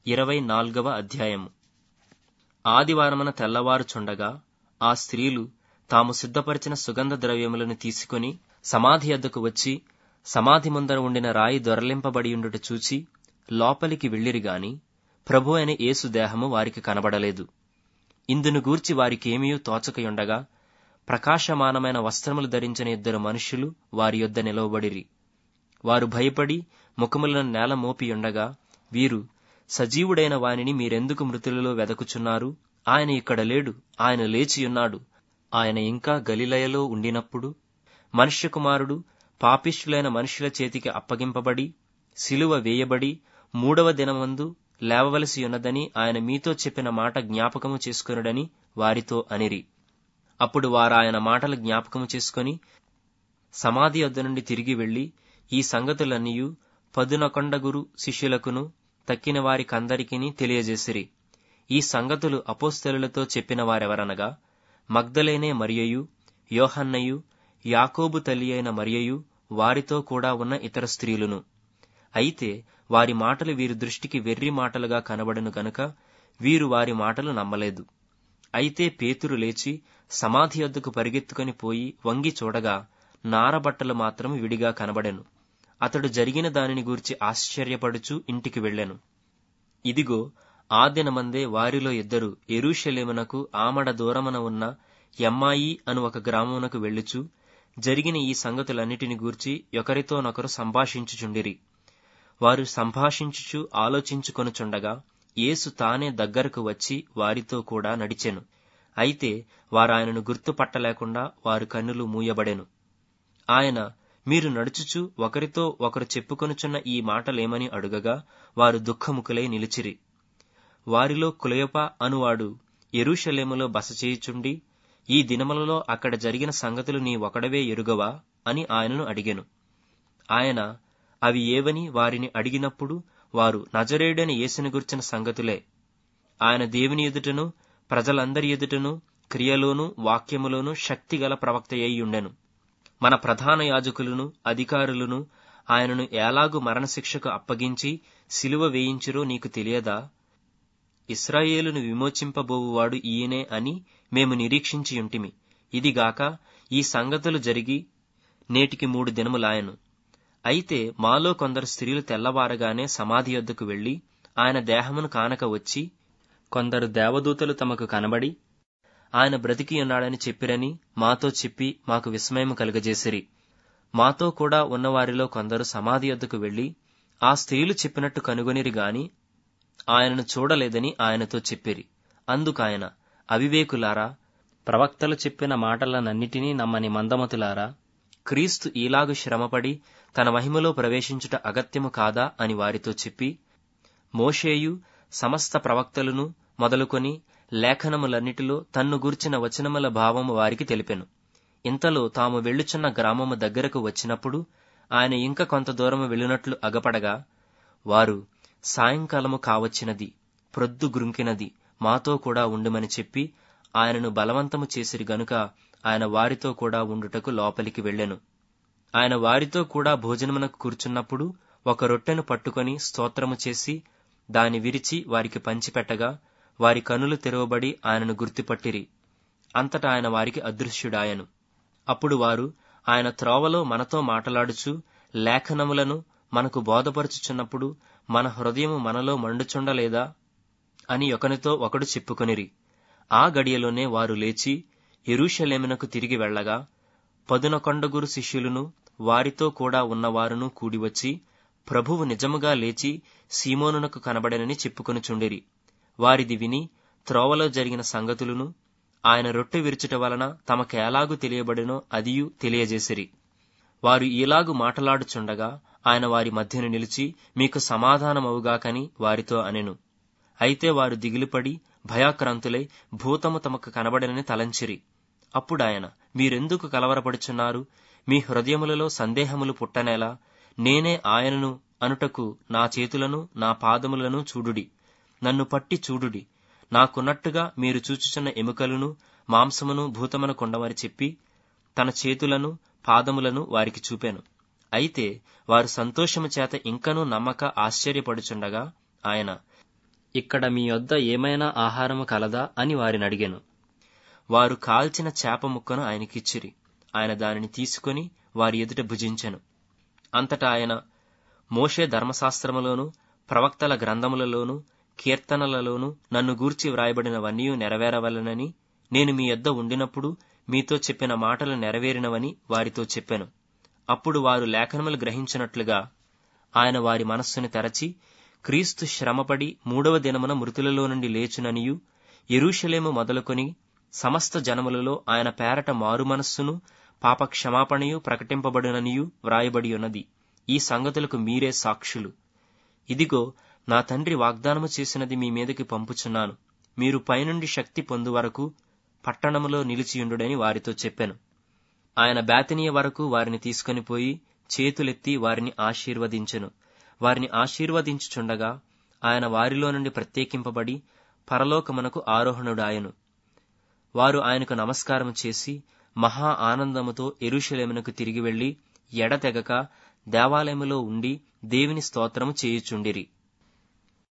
ఇరవై నాల్గవ అధ్యాయము ఆదివారమున తెల్లవారుచుండగా ఆ స్త్రీలు తాము సిద్ధపరిచిన సుగంధ ద్రవ్యములను తీసుకుని సమాధి వద్దకు వచ్చి సమాధి ముందర ఉండిన రాయి దొరలింపబడియుండుట చూచి లోపలికి వెళ్ళిరి గాని ప్రభు అయిన యేసు దేహము వారికి కనబడలేదు ఇందును గూర్చి వారికేమీయూ తోచకయుండగా ప్రకాశమానమైన వస్త్రములు ధరించిన ఇద్దరు మనుష్యులు వారి యొద్ద నిలవబడిరి వారు భయపడి ముఖములను నేల మోపియుండగా వీరు సజీవుడైన వానిని మీరెందుకు మృతులలో వెదకుచున్నారు ఆయన ఇక్కడ లేడు ఆయన లేచియున్నాడు ఆయన ఇంకా గలిలయలో ఉండినప్పుడు మనుష్య కుమారుడు పాపిష్ఠులైన మనుష్యుల చేతికి అప్పగింపబడి సిలువ వేయబడి మూడవ దినమందు లేవవలసి ఉన్నదని ఆయన మీతో చెప్పిన మాట జ్ఞాపకము చేసుకొనుడని వారితో అనిరి అప్పుడు వారాయన మాటలు జ్ఞాపకము చేసుకొని సమాధి వద్ద నుండి తిరిగి వెళ్లి ఈ సంగతులన్నీయు పదునకొండగురు శిష్యులకును తక్కిన వారికందరికిని తెలియజేసిరి ఈ సంగతులు అపోస్తలులతో చెప్పిన వారెవరనగా మగ్ధలేనే మరియయు యోహన్నయు యాకోబు తల్లి అయిన మరియయు వారితో కూడా ఉన్న ఇతర స్త్రీలును అయితే వారి మాటలు వీరి దృష్టికి వెర్రి మాటలుగా కనబడను గనుక వీరు వారి మాటలు నమ్మలేదు అయితే పేతురు లేచి సమాధి వద్దకు పరిగెత్తుకొని పోయి వంగి చూడగా నారబట్టలు మాత్రం విడిగా కనబడెను అతడు జరిగిన దానిని గూర్చి ఆశ్చర్యపడుచు ఇంటికి వెళ్ళెను ఇదిగో ఆ దినమందే వారిలో ఇద్దరు ఎరుషలేమునకు ఆమడ దూరమున ఉన్న ఎమ్మాయి అను ఒక గ్రామమునకు వెళ్ళుచు జరిగిన ఈ సంగతులన్నిటిని గూర్చి ఒకరితోనొకరు సంభాషించుచుండిరి వారు సంభాషించుచు ఆలోచించుకొనుచుండగా యేసు తానే దగ్గరకు వచ్చి వారితో కూడా నడిచెను అయితే వారాయనను గుర్తుపట్టలేకుండా వారి కన్నులు మూయబడెను ఆయన మీరు నడుచుచు ఒకరితో ఒకరు చెప్పుకొనుచున్న ఈ మాటలేమని అడుగగా వారు దుఃఖముకులై నిలిచిరి వారిలో కులయప అనువాడు ఎరుషలేములో బస చేయుచుండి ఈ దినములలో అక్కడ జరిగిన సంగతులు నీ ఒకడవే ఎరుగవా అని ఆయనను అడిగెను ఆయన అవి ఏవని వారిని అడిగినప్పుడు వారు నజరేయుడని యేసుని గుర్చిన సంగతులే ఆయన దేవుని ఎదుటను ప్రజలందరి ఎదుటను క్రియలోను వాక్యములోను శక్తిగల ప్రవక్త అయ్యుండెను మన ప్రధాన యాజకులను అధికారులను ఆయనను ఎలాగు మరణశిక్షకు అప్పగించి సిలువ వేయించిరో నీకు తెలియదా ఇస్రాయేలును విమోచింపబోవువాడు ఈయనే అని మేము నిరీక్షించియుంటిమి ఇదిగాక ఈ సంగతులు జరిగి నేటికి మూడు దినములాయను అయితే మాలో కొందరు స్త్రీలు తెల్లవారగానే సమాధి వద్దకు వెళ్లి ఆయన దేహమును కానక వచ్చి కొందరు దేవదూతలు తమకు కనబడి ఆయన బ్రతికి ఉన్నాడని చెప్పిరని మాతో చెప్పి మాకు విస్మయం కలుగజేసిరి మాతో కూడా ఉన్నవారిలో కొందరు సమాధి వద్దకు వెళ్లి ఆ స్త్రీలు చెప్పినట్టు కనుగొనిరి గాని ఆయనను చూడలేదని ఆయనతో చెప్పిరి అందుకాయన అవివేకులారా ప్రవక్తలు చెప్పిన మాటలనన్నిటినీ నమ్మని మందమతులారా క్రీస్తు ఈలాగు శ్రమపడి తన మహిమలో ప్రవేశించుట అగత్యము కాదా అని వారితో చెప్పి మోషేయు సమస్త ప్రవక్తలను మొదలుకొని లేఖనములన్నిటిలో తన్ను గూర్చిన వచనముల భావము వారికి తెలిపెను ఇంతలో తాము వెళ్ళుచున్న గ్రామము దగ్గరకు వచ్చినప్పుడు ఆయన ఇంక కొంత దూరము వెళ్ళినట్లు అగపడగా వారు సాయంకాలము కావచ్చినది ప్రొద్దు గ్రుంకినది మాతో కూడా ఉండుమని చెప్పి ఆయనను బలవంతము చేసిరి గనుక ఆయన వారితో కూడా ఉండుటకు లోపలికి వెళ్ళెను ఆయన వారితో కూడా భోజనమునకు కూర్చున్నప్పుడు ఒక రొట్టెను పట్టుకొని స్తోత్రము చేసి దాని విరిచి వారికి పంచిపెట్టగా వారి కనులు తెరవబడి ఆయనను గుర్తుపట్టిరి అంతటా ఆయన వారికి అదృశ్యుడాయను అప్పుడు వారు ఆయన త్రోవలో మనతో మాటలాడుచు లేఖనములను మనకు బోధపరుచుచున్నప్పుడు మన హృదయము మనలో మండుచుండలేదా అని ఒకనితో ఒకడు చెప్పుకొనిరి ఆ గడియలోనే వారు లేచి ఎరుషలేమునకు తిరిగి వెళ్లగా పదునకొండగురు శిష్యులను వారితో కూడా ఉన్నవారును కూడివచ్చి ప్రభువు నిజముగా లేచి సీమోనునకు కనబడనని చెప్పుకొనుచుండిరి వారిది విని త్రోవలో జరిగిన సంగతులను ఆయన రొట్టె విరుచుట వలన తమకెలాగు తెలియబడినో అదియు తెలియజేసిరి వారు ఈలాగు మాటలాడుచుండగా ఆయన వారి మధ్యను నిలిచి మీకు సమాధానమవుగాకని వారితో అనెను అయితే వారు దిగులుపడి భయాక్రాంతులై భూతము తమకు కనబడనని తలంచిరి అప్పుడాయన మీరెందుకు కలవరపడుచున్నారు మీ హృదయములలో సందేహములు పుట్టనేలా నేనే ఆయనను అనుటకు నా చేతులను నా పాదములను చూడుడి నన్ను పట్టి చూడుడి నాకున్నట్టుగా మీరు చూచుచున్న ఎముకలను మాంసమును భూతమును కొండమని చెప్పి తన చేతులను పాదములను వారికి చూపాను అయితే వారు సంతోషము చేత ఇంకనూ నమ్మక ఆశ్చర్యపడుచుండగా ఆయన ఇక్కడ మీ యొద్ద ఏమైనా ఆహారము కలదా అని వారిని అడిగాను వారు కాల్చిన చేప ముక్కను ఆయనకిచ్చిరి ఆయన దానిని తీసుకొని వారి ఎదుట భుజించెను అంతటా ఆయన మోషే ధర్మశాస్త్రములోను ప్రవక్తల గ్రంథములలోను కీర్తనలలోను నన్ను గూర్చి వ్రాయబడినవన్నీ నెరవేరవలనని నేను మీ యొద్ద ఉండినప్పుడు మీతో చెప్పిన మాటలు నెరవేరినవని వారితో చెప్పాను అప్పుడు వారు లేఖనములు గ్రహించినట్లుగా ఆయన వారి మనస్సుని తెరచి క్రీస్తు శ్రమపడి మూడవ దినమున మృతులలో నుండి లేచుననియు ఎరూషలేము మొదలుకొని సమస్త జనములలో ఆయన పేరట మారు మనస్సును పాప క్షమాపణయు ప్రకటింపబడుననియు వ్రాయబడి ఉన్నది ఈ సంగతులకు మీరే సాక్షులు ఇదిగో నా తండ్రి వాగ్దానము చేసినది మీ మీదకి పంపుచున్నాను మీరు పైనుండి శక్తి పొందు వరకు పట్టణములో నిలిచియుండుడని వారితో చెప్పాను ఆయన బేతనీయ వరకు వారిని తీసుకొని పోయి చేతులెత్తి వారిని ఆశీర్వదించెను వారిని ఆశీర్వదించుచుండగా ఆయన వారిలో నుండి ప్రత్యేకింపబడి పరలోకమునకు ఆరోహణుడాయను వారు ఆయనకు నమస్కారం చేసి మహా ఆనందముతో ఎరుషలేమునకు తిరిగి వెళ్లి ఎడతెగక దేవాలయములో ఉండి దేవుని స్తోత్రము చేయుచుండిరి